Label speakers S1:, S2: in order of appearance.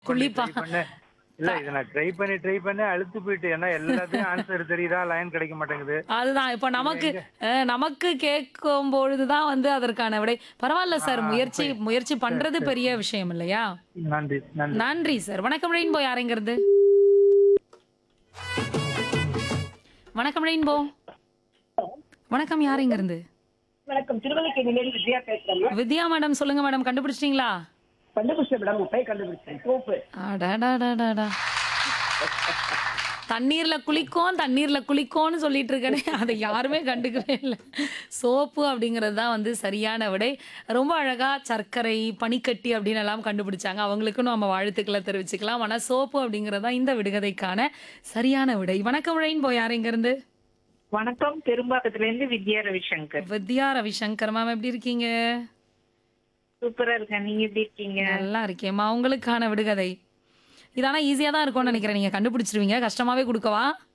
S1: குளிப்பா
S2: try பண்ண இல்ல இத நான் ட்ரை பண்ணி ட்ரை பண்ணி அழுத்து போயிட்டு ஏன்னா எல்லாத்தையும் ஆன்சர் தெரியுதா லைன் கிடைக்க மாட்டேங்குது
S1: அதுதான் இப்ப நமக்கு அஹ், நமக்கு கேட்கும் பொழுதுதான் வந்து அதற்கான விடை பரவாயில்ல சார் முயற்சி முயற்சி பண்றது பெரிய விஷயம் இல்லையா
S2: நன்றி நன்றி
S1: நன்றி சார் வணக்கம் ரெயின்போ யாரைங்கிறது வணக்கம் ரெயின்போ வணக்கம் யாரைங்கிறது
S3: வணக்கம் திருவல்லிக்கேணியிலிருந்து விஜயா பேசுறேன்
S1: வித்யா மேடம் சொல்லுங்க மேடம் கண்டுபிடிச்சிட்டீங்களா
S3: கண்டுபிடிச்சேன் மேடம் முப்பை கண்டுபிடிச்சேன் சோப்பு
S1: அடடடடடா. தண்ணீர்ல குளிக்கும் தண்ணீர்ல குளிக்கும்னு சொல்லிட்டு இருக்கனே அதை யாருமே கண்டுக்கவே இல்லை சோப்பு அப்படிங்கிறது தான் வந்து சரியான விடை ரொம்ப அழகா சர்க்கரை பனிக்கட்டி அப்படின்னு எல்லாம் கண்டுபிடிச்சாங்க அவங்களுக்கும் நம்ம வாழ்த்துக்களை தெரிவிச்சுக்கலாம் ஆனா சோப்பு அப்படிங்கிறது தான் இந்த விடுகதைக்கான சரியான விடை வணக்கம் ரெயின்போ யார் இங்க இருந்து
S4: வணக்கம் பெரும்பாக்கத்துல இருந்து வித்யா ரவிசங்கர்
S1: வித்யா ரவிசங்கர் மேம் எப்படி இருக்கீங்க
S4: சூப்பரா இருக்கேன் நீங்க எப்படி இருக்கீங்க
S1: நல்லா இருக்கேம்மா உங்களுக்கான விடுகதை இதானா ஈஸியா தான் இருக்கும்னு நினைக்கிறேன் நீங்க கண்டுபிடிச்சிருவீங்க கஷ்டமாவே கொடுக்கவா